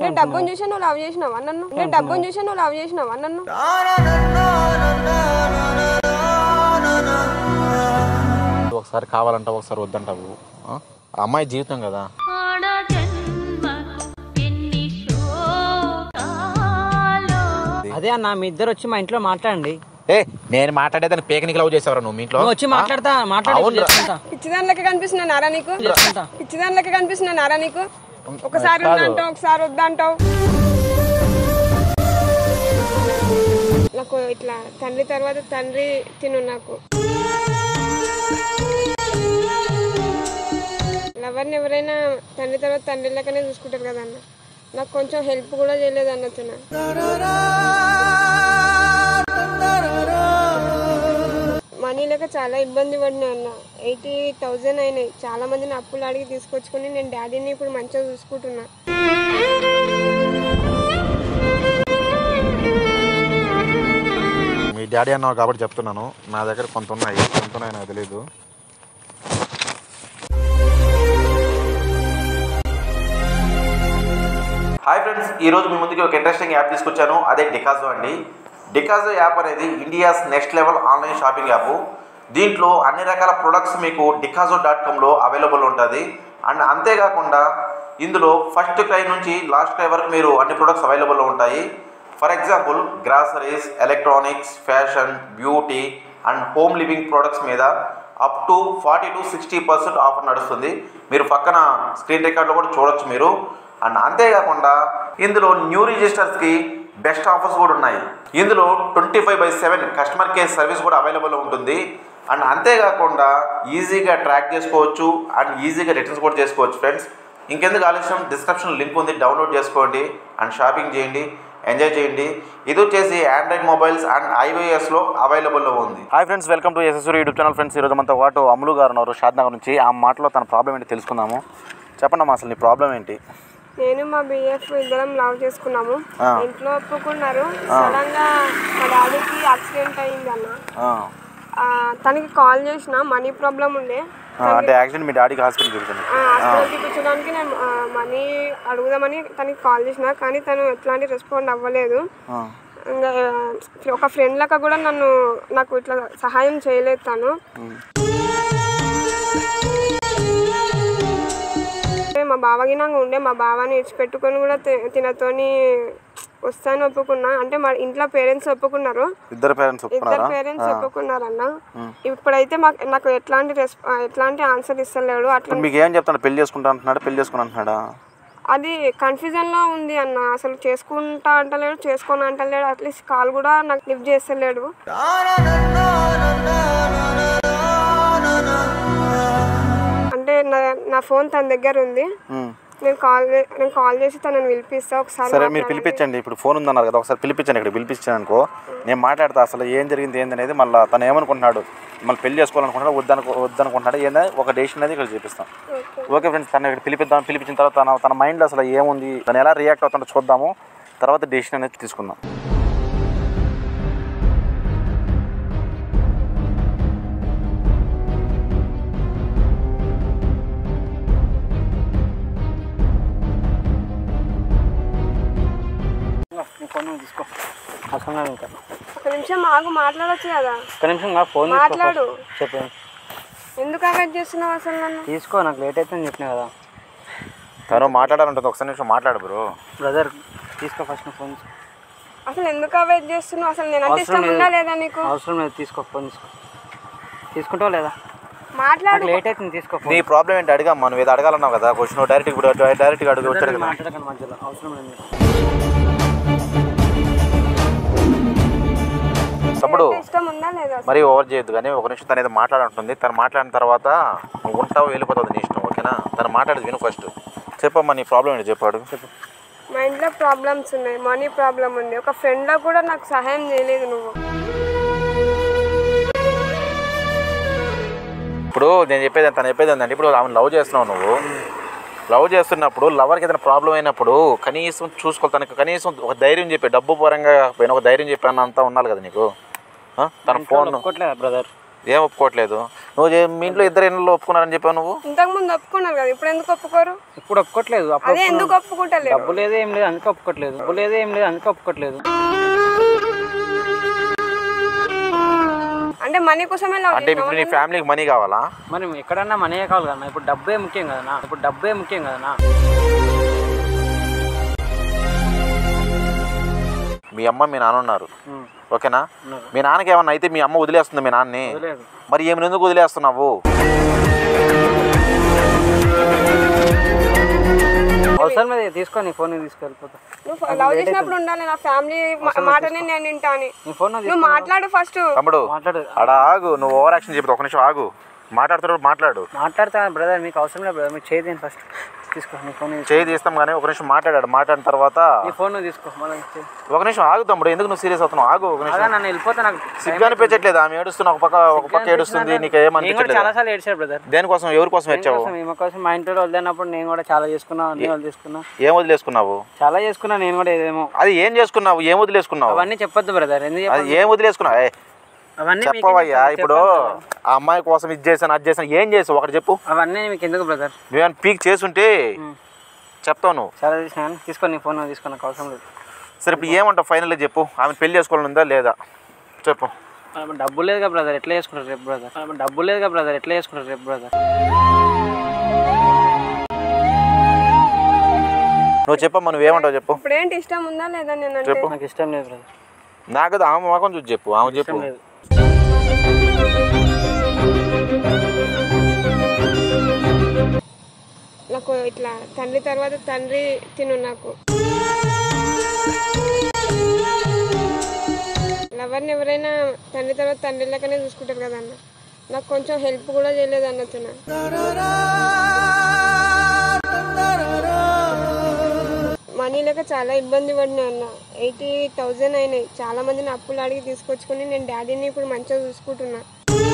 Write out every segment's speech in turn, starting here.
నేను డబ్బును చూసి నువ్వు లవ్ చేసినావా నన్ను నేను డబ్బును చూసి నువ్వు లవ్ చేసినావా నన్ను ఒకసారి కావాలంటావు ఒకసారి వద్దంటావు ఆ? ఆ అమ్మాయి జీవితం కదా ఆడ జన్మకు ఎన్ని శోకాలో అదే అన్న మీ ఇద్దరు వచ్చి మా ఇంట్లో మాట్లాడండి ఏ నేను మాట్లాడేదాన్ని పేకనికి లవ్ చేసేవారా నువ్వు మీ ఇంట్లో నువ్వు వచ్చి మాట్లాడతా మాట్లాడి అవునురా. చేసుకుంటా పిచ్చిదాని లెక్క కనిపిస్తున్నా నారా నీకు చేసుకుంటా పిచ్చిదాని లెక్క కనిపిస్తున్నా నారా నీకు ఒకసారి ఉందంటావు ఒకసారి వద్దంటావు నాకు ఇట్లా తండ్రి తర్వాత తండ్రి తిను నాకు ఎవరిని ఎవరైనా తండ్రి తర్వాత తండ్రి లెక్కనే చూసుకుంటారు కదా అన్న నాకు కొంచెం హెల్ప్ కూడా చేయలేదు అన్న తిన మనీ లేక చాలా ఇబ్బంది పడినా అన్న ఎయిటీ థౌజండ్ అయినాయి చాలా మందిని అప్పులు అడిగి తీసుకొచ్చుకొని నేను డాడీని ఇప్పుడు మంచిగా చూసుకుంటున్నా మీ డాడీ అన్నావు కాబట్టి చెప్తున్నాను నా దగ్గర కొంత ఉన్నాయి కొంత ఉన్నాయి నాకు తెలియదు హాయ్ ఫ్రెండ్స్ ఈ రోజు మీ ముందుకి ఒక ఇంట్రెస్టింగ్ యాప్ తీసుకొచ్చాను అదే డికాజో అండి డికాజో యాప్ అనేది India's next level online shopping app దీంట్లో అన్ని రకాల ప్రొడక్ట్స్ మీకు డికాజో డాట్ కామ్లో అవైలబుల్ ఉంటుంది అండ్ అంతేకాకుండా ఇందులో ఫస్ట్ క్రై నుంచి లాస్ట్ క్రై వరకు మీరు అన్ని ప్రొడక్ట్స్ అవైలబుల్లో ఉంటాయి for example groceries electronics fashion beauty and home living products మీద up to forty to sixty percent offer నడుస్తుంది మీరు పక్కన స్క్రీన్ రికార్డులో కూడా చూడొచ్చు మీరు అండ్ అంతేకాకుండా ఇందులో న్యూ రిజిస్టర్స్కి బెస్ట్ ఆఫర్స్ కూడా ఉన్నాయి ఇందులో twenty five by seven customer care service కూడా అవైలబుల్ ఉంటుంది అండ్ అంతేకాకుండా ఈజీగా ట్రాక్ చేసుకోవచ్చు అండ్ ఈజీగా రిటర్న్స్ కూడా చేసుకోవచ్చు ఫ్రెండ్స్ ఇంకెందుకు ఆలస్యం డిస్క్రిప్షన్ లింక్ ఉంది డౌన్లోడ్ చేసుకోండి అండ్ షాపింగ్ చేయండి ఎంజాయ్ చేయండి ఇది వచ్చేసి ఆండ్రాయిడ్ మొబైల్స్ అండ్ ఐఓఎస్లో అవైలబుల్లో ఉంది హాయ్ ఫ్రెండ్స్ వెల్కమ్ టు ఎస్ఎస్సూరి యూట్యూబ్ ఛానల్ ఫ్రెండ్స్ ఈరోజు మనతో పాటు అమ్ములు గారు ఉన్నారు షాద్నగర్ నుంచి ఆ మాటలో తన ప్రాబ్లం ఏంటి తెలుసుకుందాము చెప్పండి అమ్మా అసలు నీ ప్రాబ్లం ఏంటి నేను మా బిఎఫ్ ఇద్దరం లవ్ చేసుకున్నాము ఆ. ఇంట్లో ఒప్పుకున్నారు సడన్ గా మా డాడీకి యాక్సిడెంట్ అయింది అన్న ఆ, ఆ, తనకి కాల్ చేసిన మనీ ప్రాబ్లం ఉండే ఆ, అంటే యాక్సిడెంట్ మీ డాడీకి హాస్పిటల్ చూపించండి హాస్పిటల్ చూపించడానికి నేను ఆ, మనీ అడుగుదామని తనకి కాల్ చేసిన కానీ తను ఎట్లాంటి రెస్పాండ్ అవ్వలేదు ఇంకా ఆ, ఒక ఫ్రెండ్ లెక్క కూడా నన్ను నాకు ఇట్లా సహాయం చేయలేదు తను అంటే మా బావగినంగా ఉండే మా బావని ఇచ్చిపెట్టుకొని కూడా తి- తినతోని వస్తాను ఒప్పుకున్నా అంటే మా ఇంట్లో పేరెంట్స్ ఒప్పుకున్నారు ఇద్దరు పేరెంట్స్ ఇద్దరు ఒప్పుకున్నారా పేరెంట్స్ ఒప్పుకున్నారన్న ఇప్పుడైతే మాకు నాకు ఎట్లాంటి రెస్ ఎట్లాంటి ఆన్సర్ ఇస్తలేడు అట్లా ఇప్పుడు మీకు ఏం చెప్తాను పెళ్లి చేసుకుంటా అంటున్నాడా పెళ్లి చేసుకుని అంటున్నాడా అది కన్ఫ్యూజన్ లో ఉంది అన్న అసలు చేసుకుంటా అంటలేడు చేసుకొని అంటలేడు అట్లీస్ట్ కాల్ కూడా నాకు లిఫ్ట్ చేస్తలేడు అంటే నా నా ఫోన్ తన దగ్గర ఉంది ఉమ్. నేను కాల్ చే- నేను కాల్ చేసి తనని పిలిపిస్తా ఒకసారి సరే మీరు మాట్లాడండి. పిలిపించండి ఇప్పుడు ఫోన్ ఉందన్నారు కదా ఒకసారి పిలిపించండి ఇక్కడ పిలిపించాను అనుకో నేను మాట్లాడతా అసలు ఏం జరిగింది ఏంది అనేది మళ్ళీ తను ఏమనుకుంటున్నాడు మళ్ళీ పెళ్లి చేసుకోవాలనుకుంటున్నాడు వద్దనుకో వద్దనుకుంటున్నాడు ఏందని ఒక డెసిషన్ అనేది ఇక్కడ చూపిస్తాం ఓకే ఫ్రెండ్స్ తను ఇక్కడ పిలిపిద్దాం పిలిపించిన తర్వాత తన తన మైండ్లో అసలు ఏముంది తను ఎలా రియాక్ట్ అవుతుందో చూద్దాము తర్వాత డెసిషన్ అనేది తీసుకుందాం నీ ఫోన్ నువ్వు తీసుకో అవసరం లేదు ఇంకా ఒక నిమిషం ఆగు మాట్లాడొచ్చు కదా ఒక్క నిమిషం నా ఫోన్ తీసుకో మాట్లాడు చెప్పు ఎందుకు అవాయిడ్ చేస్తున్నావు అసలు నన్ను తీసుకో నాకు లేట్ అవుతుందని చెప్పిన కదా తను మాట్లాడాలంటుంది ఒకసారి నిమిషం మాట్లాడు బ్రో బ్రదర్ తీసుకో ఫస్ట్ నా ఫోన్ తీసుకో అసలు ఎందుకు అవాయిడ్ చేస్తున్నావు అసలు నేను అంటే ఇష్టం ఉందా లేదా నీకు అవసరం లేదు తీసుకో ఫోన్ తీసుకో తీసుకుంటావు లేదా మాట్లాడు నాకు లేట్ అవుతుంది తీసుకో నీ ఫోన్ ప్రాబ్లం ఏంటి అడిగా మనం ఏదో అడగాలన్నావు కదా క్వశ్చన్ డైరెక్ట్ ఇప్పుడు డైరెక్ట్గా అడుగు వచ్చాడు కదా మాట్లాడకండి మధ్యలో అవసరం లేదు తమ్ముడు అంటే ఇష్టం ఉందా లేదా అసలు? మరి ఓవర్ చేయొద్దు కానీ ఒక నిమిషం తను ఏదో మాట్లాడుంటుంది తను మాట్లాడిన తర్వాత నువ్వు ఉంటావు వెళ్ళిపోతుంది నీ ఇష్టం ఓకేనా తను మాట్లాడేది విను ఫస్ట్ చెప్పమ్మా నీ ప్రాబ్లం ఏంటి చెప్పాడు చెప్పు మా ఇంట్లో ప్రాబ్లమ్స్ ఉన్నాయి మనీ ప్రాబ్లం ఉంది ఒక ఫ్రెండ్ లో కూడా నాకు సహాయం చేయలేదు నువ్వు ఇప్పుడు నేను చెప్పేది తను చెప్పేది ఏంటంటే ఇప్పుడు ఆమె లవ్ చేస్తున్నావు నువ్వు లవ్ చేస్తున్నప్పుడు లవర్కి ఏదైనా ప్రాబ్లం అయినప్పుడు కనీసం చూసుకోవాలి తనకు కనీసం ఒక ధైర్యం చెప్పి డబ్బు పరంగా పోయిన ఒక ధైర్యం చెప్పాను అంతా ఉండాలి కదా నీకు ఆ? తన ఫోన్ ఒప్పుకోవట్లేదా బ్రదర్ ఏం ఒప్పుకోవట్లేదు నువ్వు చే- మీ ఇంట్లో ఇద్దరు ఇళ్ళలో ఒప్పుకున్నారని చెప్పావు నువ్వు ఇంతకు ముందు ఒప్పుకున్నారు కదా ఇప్పుడు ఎందుకు ఒప్పుకోరు ఇప్పుడు ఒప్పుకోవట్లేదు అప్పుడు అదే ఎందుకు ఒప్పుకుంటలేరు డబ్బు లేదు ఏం లేదు అందుకే ఒప్పుకోవట్లేదు డబ్బు లేదు ఏం లేదు అందుకే ఒప్పుకోవట్లేదు అంటే మనీ కోసమే లవ్ అంటే ఇప్పుడు నీ ఫ్యామిలీకి మనీ కావాలా మరి ఎక్కడన్నా మనయే కావాలి కదా ఇప్పుడు డబ్బే ముఖ్యం కదనా ఇప్పుడు డబ్బే ముఖ్యం కదనా మీ అమ్మ మీ నాన్న ఉన్నారు ఉం. ఓకేనా ఉన్నారు. మీ నాన్నకి ఏమన్నా అయితే మీ అమ్మ వదిలేస్తుంది మీ నాన్నని వదిలేదు మరి ఏమి ఎందుకు వదిలేస్తున్నావు అవసరం లేదు తీసుకో నీ ఫోన్ తీసుకెళ్ళిపోతా నువ్వు లవ్ చేసినప్పుడు ఉండాలి నా ఫ్యామిలీ మాటనే నేను వింటా అని నీ ఫోన్ నువ్వు మాట్లాడు ఫస్ట్ తమ్ముడు మాట్లాడు అడ ఆగు నువ్వు ఓవర్ యాక్షన్ చెప్తా ఒక నిమిషం ఆగు మాట్లాడుతున్నాడు మాట్లాడు మాట్లాడతా బ్రదర్ మీకు అవసరం లేదు బ్రదర్ మీకు చేయదేను ఫస్ట్ తీసుకో నీ ఫోన్ తీసుకో చేయి తీస్తాం కానీ ఒక నిమిషం మాట్లాడాడు మాట్లాడిన తర్వాత నీ ఫోన్ నువ్వు తీసుకో మళ్ళీ చేయి. ఒక నిమిషం ఆగు తమ్ముడు ఎందుకు నువ్వు సీరియస్ అవుతున్నావు ఆగు ఒక అదే నిమిషం నన్ను వెళ్ళిపోతే నాకు సిగ్గు అనిపించట్లేదు ఆమె ఏడుస్తున్నా ఒక పక్క ఒక పక్క ఏడుస్తుంది నీకు నేను కూడా ఏమనిపించట్లేదు చాలా సార్లు ఏడ్చాడు బ్రదర్ దేనికోసం ఎవరి కోసం వచ్చావు ఈమె కోసం మా ఇంట్లో వదిలేనప్పుడు నేను కూడా చాలా చేసుకున్నా అన్ని వదిలేసుకున్నా ఏం వదిలేసుకున్నావు చాలా చేసుకున్నా నేను కూడా ఏదేమో అది ఏం చేసుకున్నావు ఏం వదిలేసుకున్నావు అవన్నీ చెప్పొద్దు బ్రదర్ ఎందుకు అది చెప్పాలి? ఏం వదిలేసుకున్నావు ఏ, అవన్నీ మీకు చెప్పవయ్యా ఎందుకు ఇప్పుడు చెప్పాలి కదా. ఆ అమ్మాయి కోసం ఇది చేశాను అది చేశాను ఏం చేసావు ఒకటి చెప్పు అవన్నీ మీకు ఎందుకు బ్రదర్ నువ్వేమైనా పీక్ చేసుంటే చెప్తావు నువ్వు చాలా చేసిన తీసుకో నీ ఫోన్ తీసుకో నాకు అవసరం లేదు సరే ఇప్పుడు ఏమంటావు ఫైనల్గా చెప్పు ఆమె పెళ్లి చేసుకోవాలని ఉందా లేదా చెప్పు ఆ, డబ్బు లేదుగా బ్రదర్ ఎట్లా చేసుకుంటారు రేపు బ్రదర్ ఆ, డబ్బు లేదుగా బ్రదర్ ఎట్లా చేసుకుంటారు రేపు బ్రదర్ నువ్వు చెప్పమ్మా నువ్వేమంటావు చెప్పు ఇప్పుడు ఏంటి ఇష్టం ఉందా లేదా నేను అంటే చెప్పు నాకు ఇష్టం లేదు బ్రదర్ నాకు అది ఆమె మొఖం చూసి చెప్పు ఆమె చెప్పు ఇష్టం లేదు నాకు ఇట్లా తండ్రి తర్వాత తండ్రి తిను నాకు లవర్ని ఎవరైనా తండ్రి తర్వాత తండ్రి లెక్కనే చూసుకుంటారు కదా అన్న నాకు కొంచెం హెల్ప్ కూడా చేయలేదు అన్న తిన మనీ లేక చాలా ఇబ్బంది పడినా అన్న ఎయిటీ థౌజండ్ అయినాయి చాలా మందిని అప్పులు అడిగి తీసుకొచ్చుకొని నేను డాడీని ఇప్పుడు మంచిగా చూసుకుంటున్నా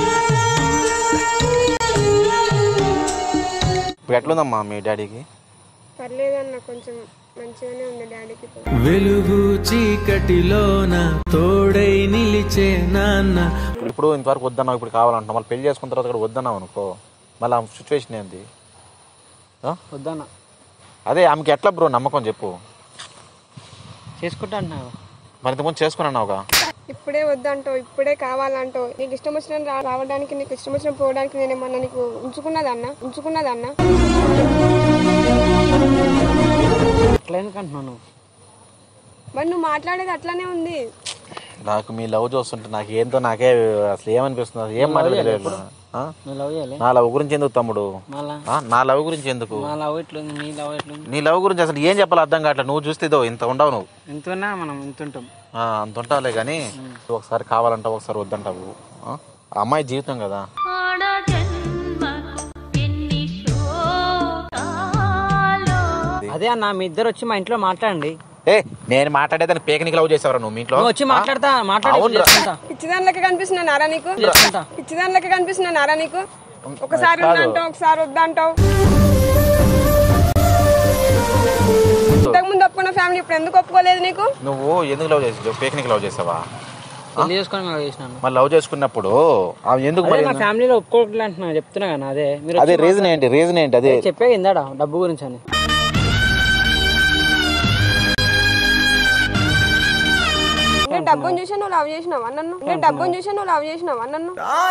ఇప్పుడు ఎట్లుందమ్మా మీ డాడీకి పర్లేదన్న కొంచెం మంచిగానే ఉంది డాడీకి ఇప్పుడు వెలుగు చీకటిలోన తోడై నిలిచే నాన్న ఇప్పుడు ఇంతవరకు వద్దన్నావు ఇప్పుడు కావాలంటున్నావు మళ్ళీ పెళ్లి చేసుకున్న తర్వాత కూడా వద్దన్నావు అనుకో మళ్ళీ ఆ సిచ్యువేషన్ ఏంది ఆ? వద్దన్న అదే ఆమెకి ఎట్లా బ్రో నమ్మకం చెప్పు చేసుకుంటా అంటున్నావు మరి ఇంతకుముందు చేసుకుని అన్నావుగా ఇప్పుడే వద్దంటావు ఇప్పుడే కావాలంటావు నీకు ఇష్టం వచ్చిన రా- రావడానికి నీకు ఇష్టం వచ్చిన పోవడానికి నేను ఏమన్నా నీకు ఉంచుకున్నదన్నా ఉంచుకున్నదన్నా అట్లా ఎందుకంటున్నావు నువ్వు మరి నువ్వు మాట్లాడేది అట్లానే ఉంది నాకు మీ లవ్ చూస్తుంటే నాకు ఏంతో నాకే అసలు ఏమనిపిస్తుంది అసలు ఏం మాట్లాడలేదు ఆ? నువ్వు లవ్ చేయాలి నా లవ్ గురించి ఎందుకు తమ్ముడు మళ్ళా ఆ? నా లవ్ గురించి ఎందుకు మా లవ్ ఎట్లుంది నీ లవ్ ఎట్లుంది నీ లవ్ గురించి అసలు ఏం చెప్పాలి అర్థం కావట్లేదు నువ్వు చూస్తే ఇదో ఇంత ఉండవు నువ్వు ఎంతున్నా మనం ఎంత ఉంటాం ఆ, అంత ఉంటావులే కానీ ఒకసారి కావాలంటావు ఒకసారి వద్దంటావు ఆ? ఆ అమ్మాయి జీవితం కదా ఆడ జన్మకు ఎన్ని శోకాలో అదే అన్న మీ ఇద్దరు వచ్చి మా ఇంట్లో మాట్లాడండి ఏ నేను మాట్లాడేదాన్ని పేకనికి లవ్ చేసేవారా నువ్వు మీ ఇంట్లో నువ్వు వచ్చి మాట్లాడతా మాట్లాడి అవునురా. చేసుకుంటా పిచ్చిదాని లెక్క కనిపిస్తున్నా నారా నీకు చేసుకుంటా పిచ్చిదాని లెక్క కనిపిస్తున్నా నారా నీకు ఒకసారి వద్దంటావు ఒకసారి వద్దంటావు ఇంతకు ముందు ఒప్పుకున్న ఫ్యామిలీ ఇప్పుడు ఎందుకు ఒప్పుకోలేదు నీకు నువ్వు ఎందుకు లవ్ చేసావు పేకనికి లవ్ చేసావా పెళ్లి చేసుకొని మేము చేసినాను మరి లవ్ చేసుకున్నప్పుడు ఆమె ఎందుకు అదే మరి మా ఫ్యామిలీలో ఒప్పుకోవట్లే అంటున్నా చెప్తున్నా కదా అదే మీరు అదే రీజన్ ఏంటి రీజన్ ఏంటి అదే చెప్పే ఇందాడా డబ్బు గురించి అని నేను డబ్బును చూసి నువ్వు లవ్ చేసినావా నన్ను నేను డబ్బును చూసి నువ్వు లవ్ చేసినావా నన్ను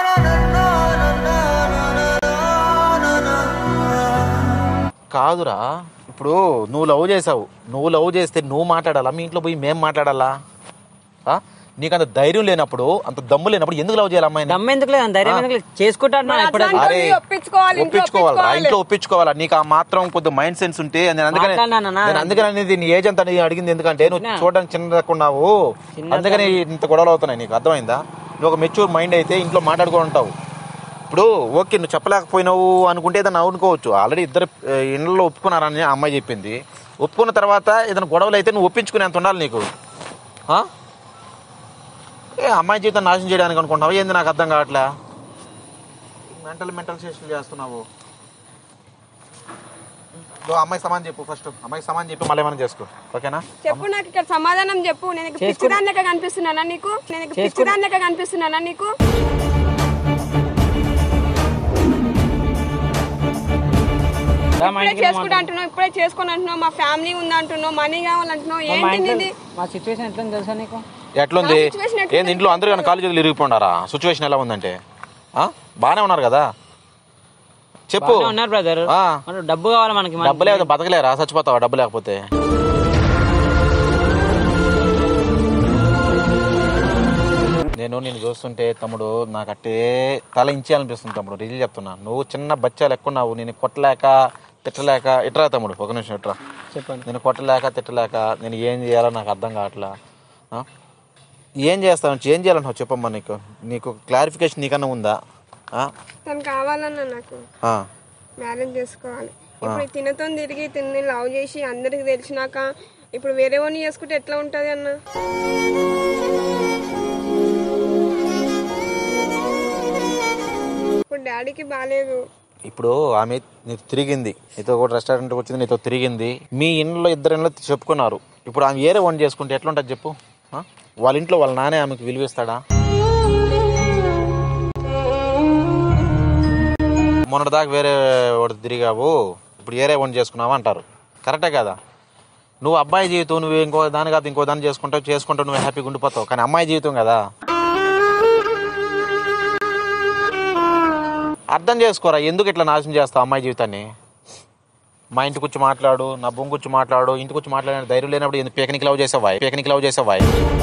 కాదురా ఇప్పుడు నువ్వు లవ్ చేసావు నువ్వు లవ్ చేస్తే నువ్వు మాట్లాడాలా మీ ఇంట్లో పోయి మేము మాట్లాడాలా ఆ? నీకు అంత ధైర్యం లేనప్పుడు అంత దమ్ము లేనప్పుడు ఎందుకు లవ్ చేయాలి అమ్మాయిని దమ్మ ఎందుకు లేదు ధైర్యం ఎందుకు లేదు చేసుకుంటా అంటున్నా ఇప్పుడు అట్లాంటి అరే వాళ్ళని ఒప్పించుకోవాలి ఇంట్లో ఒప్పించుకోవాలా ఒప్పించుకోవాలి. ఇంట్లో ఒప్పించుకోవాలా నీకు ఆ మాత్రం కొద్ది మైండ్ సెన్స్ ఉంటే నేను అందుకనే మాట్లాడినానా? నేను అందుకని అనేది నీ ఏజ్ అంతా నీ అడిగింది ఎందుకంటే నువ్వు చూడడానికి చిన్నకున్నావు అందుకని ఇంత గొడవలు అవుతున్నాయి నీకు అర్థమైందా నువ్వు ఒక మెచ్యూర్ మైండ్ అయితే ఇంట్లో మాట్లాడుకో ఉంటావు ఇప్పుడు ఓకే నువ్వు చెప్పలేకపోయినావు అనుకుంటే ఏదైనా అనుకోవచ్చు ఆల్రెడీ ఇద్దరు ఆ, ఇళ్ళలో ఒప్పుకున్నారని ఆ అమ్మాయి చెప్పింది ఒప్పుకున్న తర్వాత ఏదైనా గొడవలు అయితే నువ్వు ఒప్పించుకునేంత ఉండాలి నీకు ఆ? ఏ అమ్మాయి జీవితం నాశనం చేయడానికి అనుకుంటున్నావు ఏంది నాకు అర్థం కావట్లే మెంటల్ మెంటల్ చేష్టలు చేస్తున్నావు ఇదిగో అమ్మాయి సమాన్ చెప్పు ఫస్ట్ అమ్మాయికి సమాన్ చెప్పి మళ్ళీ ఏమైనా చేసుకో ఓకేనా చెప్పు నాకు ఇక్కడ సమాధానం చెప్పు నేను నీకు పిచ్చిదాని లెక్క కనిపిస్తున్నానా నీకు నేను నీకు పిచ్చిదాని లెక్క కనిపిస్తున్నానా నీకు ఇప్పుడే చేసుకుంటా అంటున్నావు ఇప్పుడే చేసుకొని అంటున్నావు మా ఫ్యామిలీ ఉంది అంటున్నావు మనీ కావాలంటున్నావు మా ఏంటి ఇంట్లో ఇది మా సిచ్యువేషన్ ఎట్లా తెలుసా నీకు ఎట్లుంది నా situation ఎట్లుంది? ఏంది ఇంట్లో అందరూ కానీ కాలు చేతులు ఇరిగిపోండారా సిచ్యువేషన్ ఎలా ఉందంటే ఆ? బాగానే ఉన్నారు కదా చెప్పు బాగానే ఉన్నారు బ్రదర్ ఆ. డబ్బు కావాలి మనకి మనకి. డబ్బు లేకపోతే బతకలేరా చచ్చిపోతావా డబ్బు లేకపోతే నేను నేను చూస్తుంటే తమ్ముడు నాకు అట్టే తల ఇంచేయాలనిపిస్తుంది తమ్ముడు రిజల్ చెప్తున్నా నువ్వు చిన్న బచ్చాలు ఎక్కున్నావు నేను కొట్టలేక తిట్టలేక ఇట్రా తమ్ముడు ఒక నిమిషం ఇట్రా చెప్పండి నేను కొట్టలేక తిట్టలేక నేను ఏం చేయాలో నాకు అర్థం కావట్లా ఆ? ఏం చేస్తాను ఏం చేయాలంటావు చెప్పమ్మా నీకు నీకు క్లారిఫికేషన్ నీకన్నా ఉందా ఆ? తను కావాలన్నా నాకు ఆ. మ్యారేజ్ చేసుకోవాలి ఇప్పుడు తినతో తిరిగి తిని లవ్ చేసి అందరికి తెలిసినాక ఇప్పుడు వేరే వాడిని చేసుకుంటే ఎట్లా ఉంటది అన్న ఇప్పుడు డాడీకి బాగాలేదు ఇప్పుడు ఆమె నీతో తిరిగింది నీతో కూడా రెస్టారెంట్కి వచ్చింది నీతో తిరిగింది మీ ఇంట్లో ఇద్దరు ఇంట్లో చెప్పుకున్నారు ఇప్పుడు ఆమె ఏరే వంట చేసుకుంటే ఎట్లుంటుంది చెప్పు ఆ? వాళ్ళ ఇంట్లో వాళ్ళ నానే ఆమెకు విలువిస్తాడా మొన్నటిదాకా వేరే వాడు తిరిగావు ఇప్పుడు ఏరే వంట చేసుకున్నావు అంటారు కరెక్టే కదా నువ్వు అబ్బాయి జీవితం నువ్వు ఇంకో దాని కాదు ఇంకో దాన్ని చేసుకుంటావు చేసుకుంటావు నువ్వు హ్యాపీగా ఉండిపోతావు కానీ అమ్మాయి జీవితం కదా అర్థం చేసుకోరా ఎందుకు ఇట్లా నాశనం చేస్తావు అమ్మాయి జీవితాన్ని మా ఇంటికి వచ్చి మాట్లాడు నా బొంగు వచ్చి మాట్లాడు ఇంటికి వచ్చి మాట్లాడే ధైర్యం లేనప్పుడు ఎందుకు పికనిక్ లవ్ చేసావా పికనిక్ లవ్ చేసావా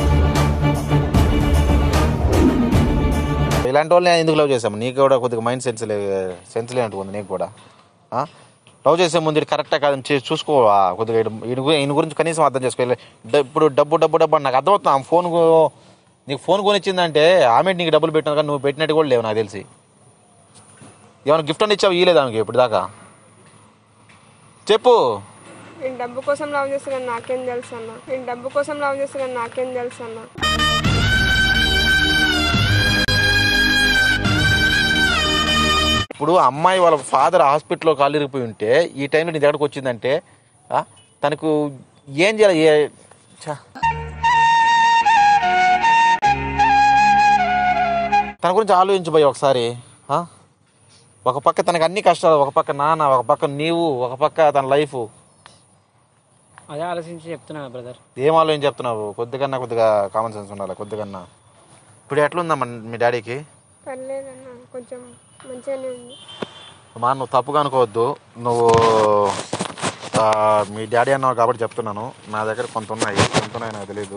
ఇలాంటి వాళ్ళని ఎందుకు లవ్ చేసాము నీకు కూడా కొద్దిగా మైండ్ సెన్స్ లే సెన్స్ లేనట్టు ఉంది నీకు కూడా ఆ? లవ్ చేసే ముందు ఇది కరెక్టే కాదని చే- చూసుకోవా కొద్దిగా ఈయన- ఈయన గు- ఈయన గురించి కనీసం అర్థం చేసుకోవాలి డ- ఇప్పుడు డబ్బు డబ్బు డబ్బు అని నాకు అర్థమవుతుంది ఆమె ఫోన్ గు- నీకు ఫోన్ కొనిచ్చిందంటే ఆమె నీకు డబ్బులు పెట్టినా కానీ నువ్వు పెట్టినట్టు కూడా లేవు నాకు తెలిసి ఏమైనా గిఫ్ట్ అని ఇచ్చావు ఇయ్యలేదు ఆమెకి ఇప్పుడు దాకా చెప్పు నేను డబ్బు కోసం లవ్ చేస్తున్నాను నాకేం తెలుసు అన్న నేను డబ్బు కోసం లవ్ చేస్తున్నాను నాకేం తెలుసు అన్న ఇప్పుడు అమ్మాయి వాళ్ళ ఫాదర్ హాస్పిటల్లో కాలు ఇరిగిపోయి ఉంటే ఈ టైంలో నీ దగ్గరకు వచ్చిందంటే ఆ, తనకు ఏం చేయాలి ఏ ఛ. తన గురించి ఆలోచించబోయి ఒకసారి ఆ? ఒక పక్క తనకు అన్ని కష్టాలు ఒక పక్క నాన్న ఒక పక్క నీవు ఒక పక్క తన లైఫ్ అదే ఆలోచించి చెప్తున్నా బ్రదర్ ఏం ఆలోచన చెప్తున్నావు కొద్దిగా కొద్దిగా కామన్ సెన్స్ ఉండాలి కొద్దిగా ఇప్పుడు ఎట్లుందమ్మా మీ డాడీకి పర్లేదన్న కొంచెం మంచిగానే ఉంది మా నువ్వు తప్పుగా అనుకోవద్దు నువ్వు ఆ, మీ డాడీ అన్నావు కాబట్టి చెప్తున్నాను నా దగ్గర కొంత ఉన్నాయి కొంత ఉన్నాయి నాకు తెలియదు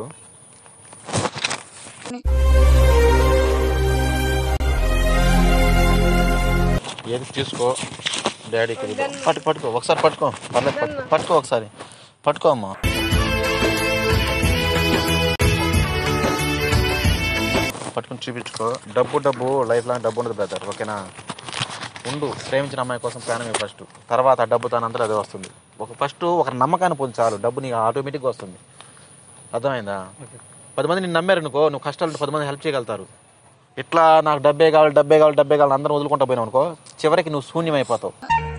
ఏది తీసుకో డాడీకి ఇది. పట్టు పట్టుకో ఒకసారి పట్టుకో పర్లేదు పట్టు పట్టుకో ఒకసారి పట్టుకో అమ్మా పట్టుకుని చూపించుకో డబ్బు డబ్బు లైఫ్ లాంగ్ డబ్బు ఉండదు బ్రదర్ ఓకేనా ఉండు ప్రేమించిన అమ్మాయి కోసం ప్రాణమే ఫస్ట్ తర్వాత ఆ డబ్బు తనంతా అదే వస్తుంది ఒక ఫస్ట్ ఒక నమ్మకాన్ని పొంది చాలు డబ్బు నీకు ఆటోమేటిక్గా వస్తుంది అర్థమైందా పది మంది నిన్ను నమ్మారు అనుకో నువ్వు కష్టాలు పది మంది హెల్ప్ చేయగలుగుతారు ఇట్లా నాకు డబ్బే కావాలి డబ్బే కావాలి డబ్బే కావాలి అందరం వదులుకుంటా పోయినావు అనుకో చివరికి నువ్వు శూన్యం అయిపోతావు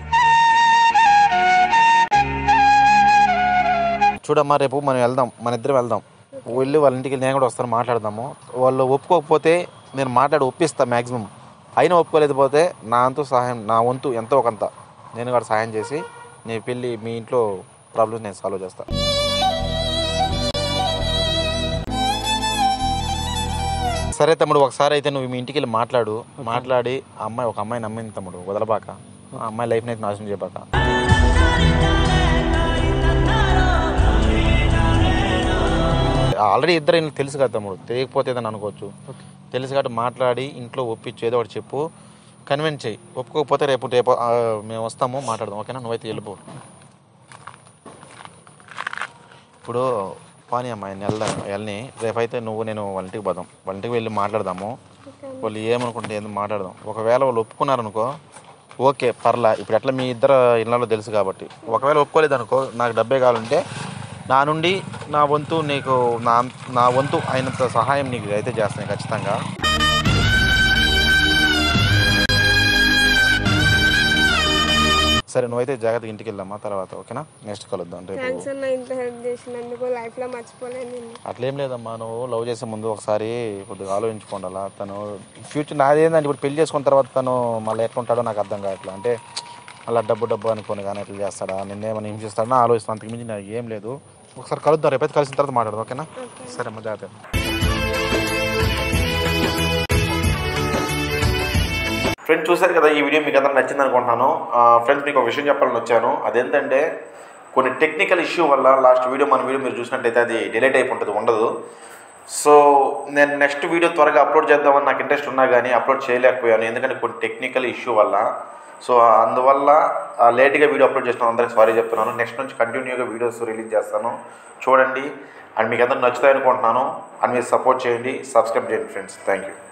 చూడమ్మా రేపు మనం వెళ్దాం మన ఇద్దరం వెళ్దాం వెళ్ళి వాళ్ళ ఇంటికి నేను కూడా వస్తాను మాట్లాడదాము వాళ్ళు ఒప్పుకోకపోతే నేను మాట్లాడి ఒప్పిస్తా మ్యాక్సిమం అయినా ఒప్పుకోలేకపోతే నా అంతు సహాయం నా వంతు ఎంతో కొంత నేను కూడా సహాయం చేసి నీ పెళ్ళి మీ ఇంట్లో ప్రాబ్లమ్స్ నేను సాల్వ్ చేస్తాను సరే తమ్ముడు ఒకసారి అయితే నువ్వు మీ ఇంటికి వెళ్ళి మాట్లాడు మాట్లాడి ఆ అమ్మాయి ఒక అమ్మాయి నమ్మింది తమ్ముడు వదలబాక ఆ అమ్మాయి లైఫ్ని అయితే నాశనం చేయబాక ఆల్రెడీ ఇద్దరు ఈయనకి తెలుసు కదా తమ్ముడు తెలియకపోతే ఏదైనా అనుకోవచ్చు తెలుసు కాబట్టి మాట్లాడి ఇంట్లో ఒప్పించి ఏదో ఒకటి చెప్పు కన్విన్స్ చేయి ఒప్పుకోకపోతే రేపు రేపు ఆ, మేము వస్తాము మాట్లాడదాం ఓకేనా నువ్వైతే వెళ్ళిపో ఇప్పుడు పానీ అమ్మాయి వెళ్దాం వెళ్ళని రేపైతే నువ్వు నేను వాళ్ళ ఇంటికి పోదాం వాళ్ళ ఇంటికి వెళ్ళి మాట్లాడదాము వాళ్ళు ఏమనుకుంటే ఏందో మాట్లాడదాం ఒకవేళ వాళ్ళు ఒప్పుకున్నారనుకో ఓకే పర్లా ఇప్పుడు ఎట్లా మీ ఇద్దరు ఇళ్ళలో తెలుసు కాబట్టి ఒకవేళ ఒప్పుకోలేదు అనుకో నాకు డబ్బే కావాలంటే నా నుండి నా వంతు నీకు నా నా వంతు అయినంత సహాయం నీకు అయితే చేస్తాను ఖచ్చితంగా సరే నువ్వైతే జాగ్రత్తగా ఇంటికి వెళ్ళమ్మా తర్వాత ఓకేనా నెక్స్ట్ కలుద్దాం రేపు థ్యాంక్స్ అన్న ఇంట్లో హెల్ప్ చేసినందుకు లైఫ్లో మర్చిపోలేను నిన్ను అట్లేం లేదమ్మా నువ్వు లవ్ చేసే ముందు ఒకసారి కొద్దిగా ఆలోచించుకోండి అలా తను ఫ్యూచర్ నాదేందంటే ఇప్పుడు పెళ్లి చేసుకున్న తర్వాత తను మళ్ళీ ఎట్లా ఉంటాడో నాకు అర్థం కావట్లేదు అంటే అలా డబ్బు డబ్బు అనుకోని కానీ ఎట్లా చేస్తాడా నిన్నేమైనా హింసిస్తాడని ఆలోచిస్తాను అంతకు మించి నాకు ఏం లేదు ఒకసారి కలుద్దాం రేపైతే కలిసిన తర్వాత మాట్లాడదాం ఓకేనా సరే అమ్మ జాగ్రత్త ఫ్రెండ్స్ చూశారు కదా ఈ వీడియో మీకు అందరూ నచ్చింది అనుకుంటున్నాను ఫ్రెండ్స్ మీకు ఒక విషయం చెప్పాలని వచ్చాను అదేంటంటే కొన్ని టెక్నికల్ ఇష్యూ వల్ల లాస్ట్ వీడియో మన వీడియో మీరు చూసినట్టయితే అది డిలేట్ అయిపోతుంది ఉండదు సో నేను నెక్స్ట్ వీడియో త్వరగా అప్లోడ్ చేద్దామని నాకు ఇంట్రెస్ట్ ఉన్నా కానీ అప్లోడ్ చేయలేకపోయాను ఎందుకంటే కొన్ని టెక్నికల్ ఇష్యూ వల్ల సో అందువల్ల లేట్గా వీడియో అప్లోడ్ చేసిన అందరికి సారీ చెప్తున్నాను నెక్స్ట్ నుంచి కంటిన్యూగా వీడియోస్ రిలీజ్ చేస్తాను చూడండి అండ్ మీకు అందరికి నచ్చుతాయి అనుకుంటున్నాను అండ్ మీరు సపోర్ట్ చేయండి సబ్స్క్రైబ్ చేయండి ఫ్రెండ్స్ థ్యాంక్ యూ